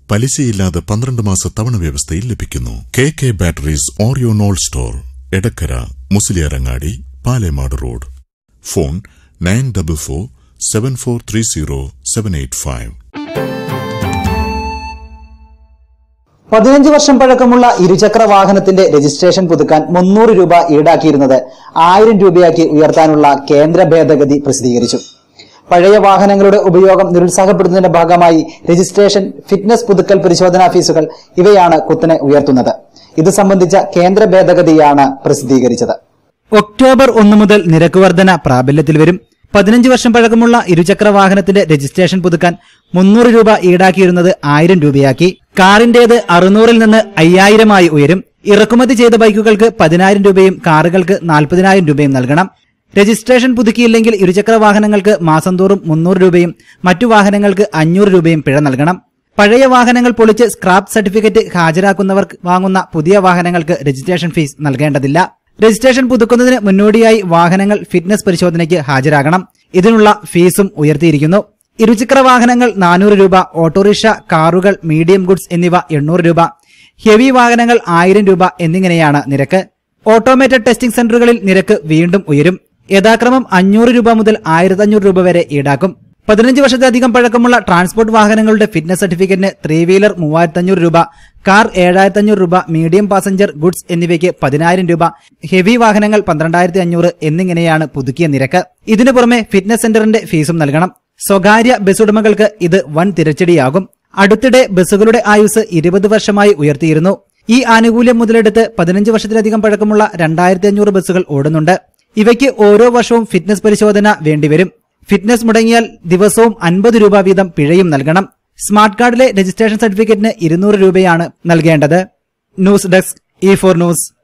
പലിശയില്ലാതെ പന്ത്രണ്ട് മാസ തവണ വ്യവസ്ഥയിൽ ലഭിക്കുന്നു കെ കെ ബാറ്ററീസ് ഓറിയോണോൾ store Edakkara Musliyarangadi Palemad road phone nine double four seven four three zero seven eight five പതിനഞ്ച് വർഷം പഴക്കമുള്ള ഇരുചക്ര വാഹനത്തിന്റെ രജിസ്ട്രേഷൻ പുതുക്കാൻ മുന്നൂറ് രൂപ ഈടാക്കിയിരുന്നത് ആയിരം രൂപയാക്കി ഉയർത്താനുള്ള കേന്ദ്ര ഭേദഗതി പ്രസിദ്ധീകരിച്ചു പഴയ വാഹനങ്ങളുടെ ഉപയോഗം നിരുത്സാഹപ്പെടുത്തുന്നതിന്റെ ഭാഗമായി രജിസ്ട്രേഷൻ ഫിറ്റ്നസ് പുതുക്കൽ പരിശോധനാ ഫീസുകൾ ഇവയാണ് കുത്തനെ ഉയർത്തുന്നത് ഇത് സംബന്ധിച്ച കേന്ദ്ര ഭേദഗതിയാണ് പ്രസിദ്ധീകരിച്ചത് ഒക്ടോബർ ഒന്ന് മുതൽ നിരക്ക് വർധന പ്രാബല്യത്തിൽ വരും പതിനഞ്ച് വർഷം പഴക്കമുള്ള ഇരുചക്ര വാഹനത്തിന്റെ രജിസ്ട്രേഷൻ പുതുക്കാൻ മുന്നൂറ് രൂപ ഈടാക്കിയിരുന്നത് ആയിരം രൂപയാക്കി കാറിന്റേത് അറുന്നൂറിൽ നിന്ന് അയ്യായിരമായി ഉയരും ഇറക്കുമതി ചെയ്ത ബൈക്കുകൾക്ക് പതിനായിരം രൂപയും കാറുകൾക്ക് നാൽപ്പതിനായിരം രൂപയും നൽകണം രജിസ്ട്രേഷൻ പുതുക്കിയില്ലെങ്കിൽ ഇരുചക്ര വാഹനങ്ങൾക്ക് മാസം തോറും മുന്നൂറ് രൂപയും മറ്റു വാഹനങ്ങൾക്ക് അഞ്ഞൂറ് രൂപയും പിഴ നൽകണം പഴയ വാഹനങ്ങൾ പൊളിച്ച് സ്ക്രാപ്പ് സർട്ടിഫിക്കറ്റ് ഹാജരാക്കുന്നവർക്ക് വാങ്ങുന്ന പുതിയ വാഹനങ്ങൾക്ക് രജിസ്ട്രേഷൻ ഫീസ് നൽകേണ്ടതില്ല രജിസ്ട്രേഷൻ പുതുക്കുന്നതിന് മുന്നോടിയായി വാഹനങ്ങൾ ഫിറ്റ്നസ് പരിശോധനയ്ക്ക് ഹാജരാകണം ഇതിനുള്ള ഫീസും ഉയർത്തിയിരിക്കുന്നു ഇരുചക്ര വാഹനങ്ങൾ നാനൂറ് രൂപ ഓട്ടോറിക്ഷ കാറുകൾ മീഡിയം ഗുഡ്സ് എന്നിവ എണ്ണൂറ് രൂപ ഹെവി വാഹനങ്ങൾ ആയിരം രൂപ എന്നിങ്ങനെയാണ് നിരക്ക് ഓട്ടോമേറ്റഡ് ടെസ്റ്റിംഗ് സെന്ററുകളിൽ നിരക്ക് വീണ്ടും ഉയരും യഥാക്രമം അഞ്ഞൂറ് രൂപ മുതൽ ആയിരത്തി അഞ്ഞൂറ് രൂപ വരെ ഈടാക്കും പതിനഞ്ച് വർഷത്തിലധികം പഴക്കമുള്ള ട്രാൻസ്പോർട്ട് വാഹനങ്ങളുടെ ഫിറ്റ്നസ് സർട്ടിഫിക്കറ്റിന് ത്രീ വീലർ മൂവായിരത്തി അഞ്ഞൂറ് രൂപ കാർ ഏഴായിരത്തി അഞ്ഞൂറ് രൂപ മീഡിയം പാസഞ്ചർ ഗുഡ്സ് എന്നിവയ്ക്ക് പതിനായിരം രൂപ ഹെവി വാഹനങ്ങൾ പന്ത്രണ്ടായിരത്തി അഞ്ഞൂറ് എന്നിങ്ങനെയാണ് പുതുക്കിയ നിരക്ക് ഇതിനു പുറമെ ഫിറ്റ്നസ് സെന്ററിന്റെ ഫീസും നൽകണം സ്വകാര്യ ബസ് ഉടമകൾക്ക് ഇത് വൻ തിരച്ചടിയാകും അടുത്തിടെ ബസ്സുകളുടെ ആയുസ് ഇരുപത് വർഷമായി ഉയർത്തിയിരുന്നു ഈ ആനുകൂല്യം മുതലെടുത്ത് പതിനഞ്ച് വർഷത്തിലധികം പഴക്കമുള്ള രണ്ടായിരത്തി അഞ്ഞൂറ് ബസ്സുകൾ ഓടുന്നുണ്ട് ഇവയ്ക്ക് ഓരോ വർഷവും ഫിറ്റ്നസ് പരിശോധന വേണ്ടിവരും ഫിറ്റ്നസ് മുടങ്ങിയാൽ ദിവസവും അൻപത് രൂപ വീതം പിഴയും നൽകണം സ്മാർട്ട് കാർഡിലെ രജിസ്ട്രേഷൻ സർട്ടിഫിക്കറ്റിന് ഇരുന്നൂറ് രൂപയാണ് നൽകേണ്ടത് news desk E four news